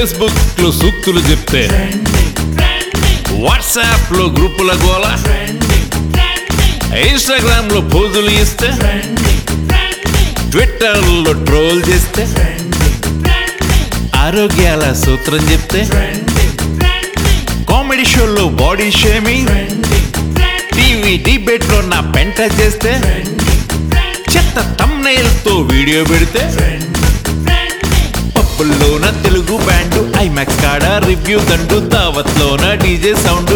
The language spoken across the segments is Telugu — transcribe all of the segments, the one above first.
ఫేస్బుక్ లో సూక్తులు చెప్తే వాట్సాప్ లో గ్రూపుల గోల ఇన్స్టాగ్రామ్ లో పోజులు ఇస్తే ట్విట్టర్ లో ట్రోల్ చేస్తే ఆరోగ్యాల సూత్రం చెప్తే కామెడీ షోలో బాడీ షేమింగ్ టీవీ డిబేట్ లో నా పెంట చేస్తే చెత్త తమ్నైల్ తో వీడియో పెడితే పప్పుల్లోన తెలుగు బ్యాండ్ ఐమాక్స్ కాడ రివ్యూ దండు దావత్లోన డీజే సౌండ్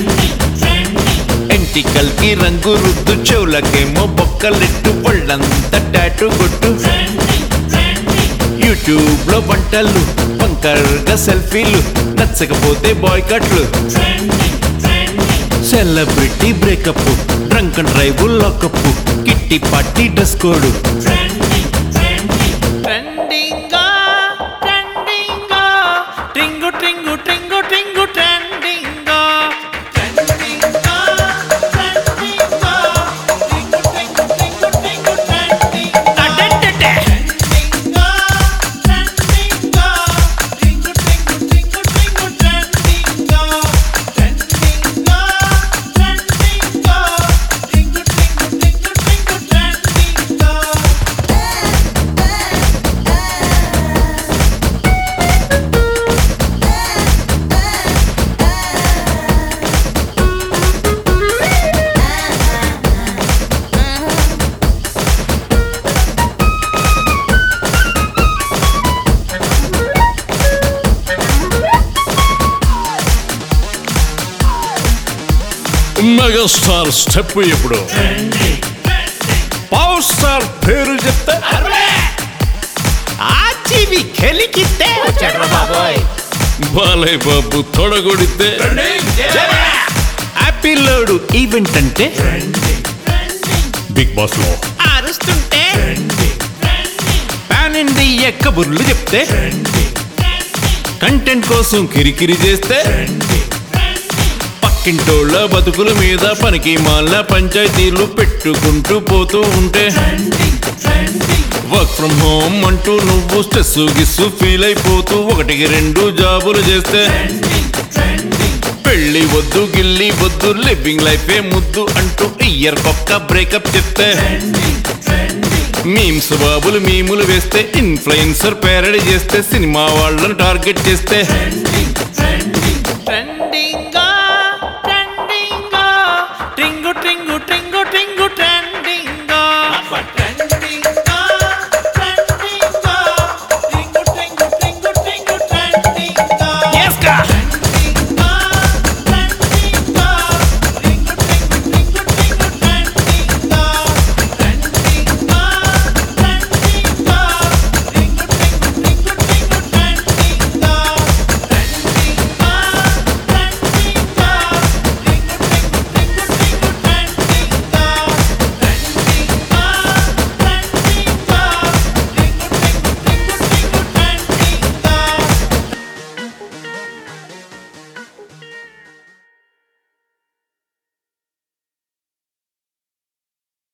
ఎంటికల్ కి రంగు రుద్దు చెవులకేమో బొక్కలెట్టు పళ్ళంతా టాటు కొట్టు యూట్యూబ్ లో వంటలు వంకరగా సెల్ఫీలు నచ్చకపోతే బాయ్ కట్లు celebrity breakup drunk and drive lockup కిట్టి పట్టి డ్రెస్ కోడ్ ట్రెండింగా ట్రెండింగా ట్రింగు ట్రింగు ట్రింగు ట్రింగు ట్రెండింగా ట్రెండింగా ట్రెండింగా ట్రింగు ట్రింగు ట్రింగు ట్రింగు ట్రెండింగా అడెడెడె ట్రెండింగా ట్రెండింగా ట్రింగు ట్రింగు ట్రింగు ట్రింగు ట్రెండింగా ట్రెండింగా ట్రెండింగా ట్రింగు ట్రింగు ట్రింగు ట్రింగు ట్రెండింగా మెగాస్టార్ స్టెప్ ఇప్పుడు పవర్ స్టార్ పేరు చెప్తే ఆర్టీవీ కెలికితే బాబోయ్ బాలయ్య బాబు తొడగొడితే హ్యాపీ లోడు ఈవెంట్ అంటే బిగ్ బాస్ లో అరుస్తుంటే పాన్ ఇండియా కబుర్లు చెప్తే కంటెంట్ కోసం కిరికిరి చేస్తే పక్కింటోళ్ళ బతుకుల మీద పనికి మాల పంచాయతీలు పెట్టుకుంటూ పోతూ ఉంటే వర్క్ ఫ్రమ్ హోమ్ అంటూ నువ్వు స్ట్రెస్ గిస్సు ఫీల్ అయిపోతూ ఒకటికి రెండు జాబులు చేస్తే పెళ్లి వద్దు గిల్లి వద్దు లివింగ్ లైఫే ముద్దు అంటూ ఇయర్ పక్క బ్రేకప్ చెప్తే మీమ్స్ బాబులు మీములు వేస్తే ఇన్ఫ్లుయెన్సర్ పేరడి చేస్తే సినిమా వాళ్ళను టార్గెట్ చేస్తే